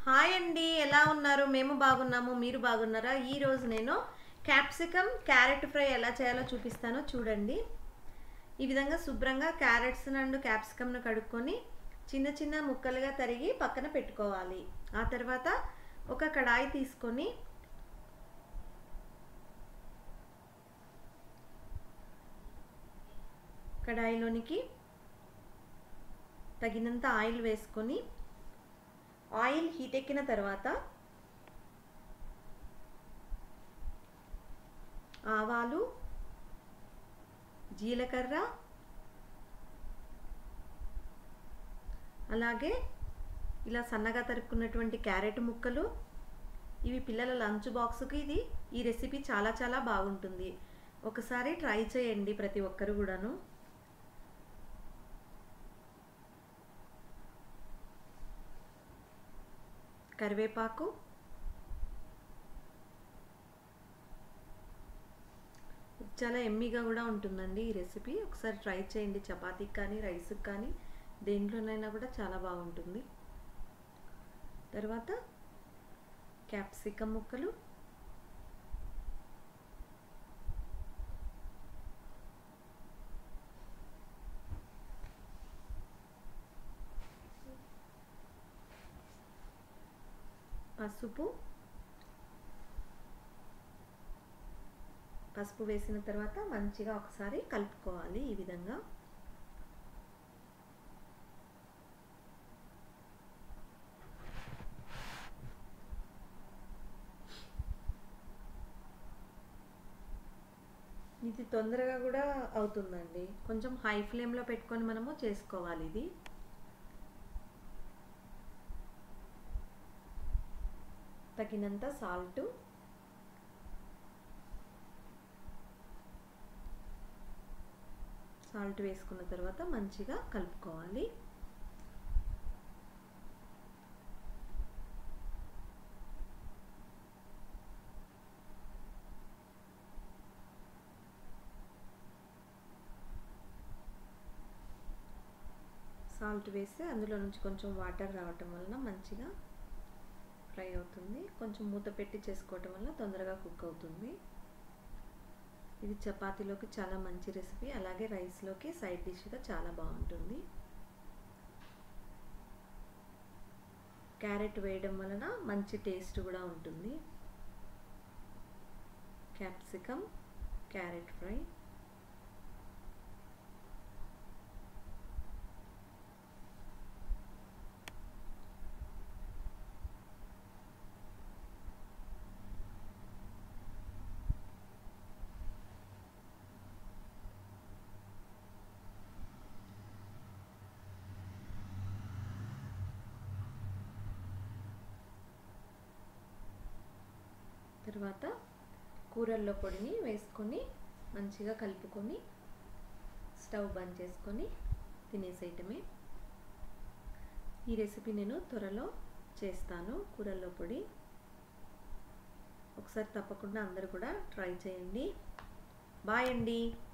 hi అండి ఎలా ఉన్నారు మేము బాగున్నాము మీరు బాగున్నారా ఈరోజు నేను క్యాప్సికమ్ క్యారెట్ ఫ్రై ఎలా చేయాలో చూపిస్తానో చూడండి ఈ విధంగా శుభ్రంగా క్యారెట్స్ అండ్ క్యాప్సికమ్ను కడుక్కొని చిన్న చిన్న ముక్కలుగా తరిగి పక్కన పెట్టుకోవాలి ఆ తర్వాత ఒక కడాయి తీసుకొని కడాయిలోనికి తగినంత ఆయిల్ వేసుకొని ఆయిల్ హీట్ ఎక్కిన తర్వాత ఆవాలు జీలకర్ర అలాగే ఇలా సన్నగా తరుక్కున్నటువంటి క్యారెట్ ముక్కలు ఇవి పిల్లల లంచ్ బాక్స్కి ఇది ఈ రెసిపీ చాలా చాలా బాగుంటుంది ఒకసారి ట్రై చేయండి ప్రతి ఒక్కరు కూడాను కరివేపాకు చాలా ఎమ్మీగా కూడా ఉంటుందండి ఈ రెసిపీ ఒకసారి ట్రై చేయండి చపాతీకి కానీ రైస్కి కానీ దేంట్లోనైనా కూడా చాలా బాగుంటుంది తర్వాత క్యాప్సికమ్ ముక్కలు పసుపు పసుపు వేసిన తర్వాత మంచిగా ఒకసారి కలుపుకోవాలి ఈ విధంగా ఇది తొందరగా కూడా అవుతుందండి కొంచెం హై ఫ్లేమ్లో పెట్టుకొని మనము చేసుకోవాలి ఇది తగినంత సాల్టు సాల్ట్ వేసుకున్న తర్వాత మంచిగా కలుపుకోవాలి సాల్ట్ వేస్తే అందులో నుంచి కొంచెం వాటర్ రావటం వలన మంచిగా ఫ్రై అవుతుంది కొంచెం మూత పెట్టి చేసుకోవటం వల్ల తొందరగా కుక్ అవుతుంది ఇది చపాతీలోకి చాలా మంచి రెసిపీ అలాగే రైస్లోకి సైడ్ డిష్గా చాలా బాగుంటుంది క్యారెట్ వేయడం వలన మంచి టేస్ట్ కూడా ఉంటుంది క్యాప్సికమ్ క్యారెట్ ఫ్రై తర్వాత కూరల్లో పొడిని వేసుకొని మంచిగా కలుపుకొని స్టవ్ బంద్ చేసుకొని తినేసేయటమే ఈ రెసిపీ నేను త్వరలో చేస్తాను కూరల్లో పొడి ఒకసారి తప్పకుండా అందరూ కూడా ట్రై చేయండి బాయ్ అండి